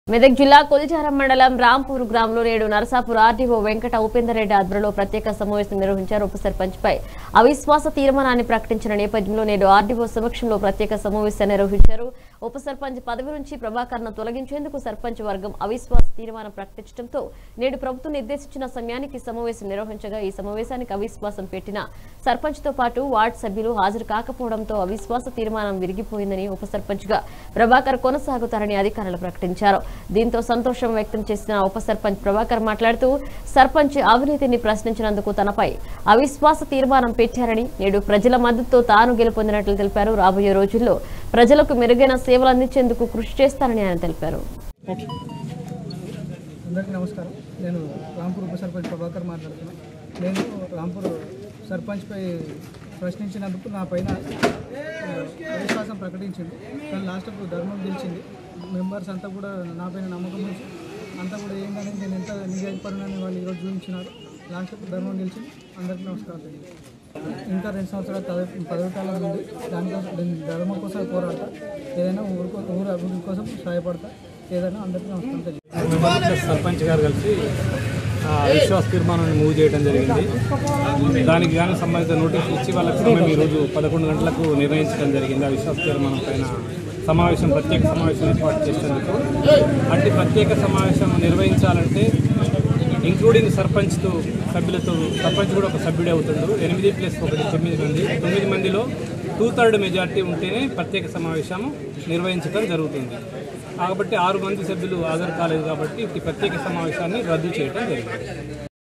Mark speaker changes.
Speaker 1: మెదక్ జిల్లా కొలిచారం మండలం రాంపూర్ గ్రామంలో నేడు నరసాపూర్ ఆర్డీఓ వెంకట ఉపేందర్ రెడ్డి ఆధ్వర్యంలో ప్రత్యేక సమావేశం నిర్వహించారు ఉప సర్పంచ్ పై అవిశ్వాస తీర్మానాన్ని ప్రకటించిన నేపథ్యంలో నేడు ఆర్డీఓ సమక్షంలో ప్రత్యేక సమావేశం నిర్వహించారు ఉప సర్పంచ్ పదవి నుంచి ప్రభాకర్ ను తొలగించేందుకు సర్పంచ్ వర్గం అవిశ్వాస తీర్మానం ప్రకటించడంతో నేడు ప్రభుత్వం నిర్దేశించిన సమయానికి సమావేశం నిర్వహించగా ఈ సమావేశానికి అవిశ్వాసం పెట్టిన సర్పంచ్ తో పాటు వార్డు సభ్యులు హాజరు కాకపోవడంతో అవిశ్వాస తీర్మానం విరిగిపోయిందని ఉప సర్పంచ్ గా ప్రభాకర్ కొనసాగుతారని అధికారులు ప్రకటించారు దీంతో సంతోషం వ్యక్తం చేసిన ఉప సర్పంచ్ ప్రభాకర్ మాట్లాడుతూ సర్పంచ్ అవినీతిని ప్రశ్నించినందుకు తనపై అవిశ్వాస తీర్మానం పెట్టారని నేడు ప్రజల మద్దతుతో తాను గెలుపొందినట్లు తెలిపారు రాబోయే రోజుల్లో ప్రజలకు మెరుగైన సేవలు అందించేందుకు కృషి చేస్తానని ఆయన తెలిపారు
Speaker 2: అందరికీ నమస్కారం నేను రాంపూర్ ఉప సర్పంచ్ ప్రభాకర్ మాట్లాడుతున్నాను నేను రాంపూర్ సర్పంచ్పై ప్రశ్నించినందుకు నా పైన ఆ, అవిశ్వాసం ప్రకటించింది కానీ లాస్ట్కు ధర్మం గెలిచింది మెంబర్స్ అంతా కూడా నా పైన నమ్మకం ఉంచి అంతా కూడా ఏంటని నేను ఎంత నిజాయిపరునని వాళ్ళు ఈరోజు చూపించినారు లాస్ట్కు ధర్మం గెలిచింది అందరికీ నమస్కారం తెలియదు ఇంకా రెండు సంవత్సరాల పదవి పదవి కాలం ఉంది దానికోసం దీని ధర్మం కోసం పోరాడతా ఏదైనా ఊరు కో- ఊరు అభివృద్ధి కోసం సహాయపడతా ఏదైనా అందరికీ నమస్కారం తెలియదు
Speaker 3: మెంబర్లు ప్లస్ సర్పంచ్ గారు కలిసి ఆ, విశ్వాస తీర్మానాన్ని మూవ్ చేయడం జరిగింది దానికి కానీ సంబంధిత నోటీస్ ఇచ్చి వాళ్ళకి సమయం ఈరోజు పదకొండు గంటలకు నిర్ణయించడం జరిగింది ఆ విశ్వాస తీర్మానం పైన సమావేశం ప్రత్యేక సమావేశం ఏర్పాటు చేసేందుకు అట్టి ప్రత్యేక సమావేశం నిర్వహించాలంటే ఇంక్లూడింగ్ సర్పంచ్తో సభ్యులతో సర్పంచ్ కూడా ఒక సభ్యుడే అవుతుండు ఎనిమిది ప్లస్ ఒకటి తొమ్మిది మంది తొమ్మిది మందిలో టూ థర్డ్ మెజార్టీ ఉంటేనే ప్రత్యేక సమావేశం నిర్వహించడం జరుగుతుంది కాబట్టి ఆరు మంది సభ్యులు హాజరు కాలేదు కాబట్టి ఈ ప్రత్యేక సమావేశాన్ని రద్దు చేయడం జరిగింది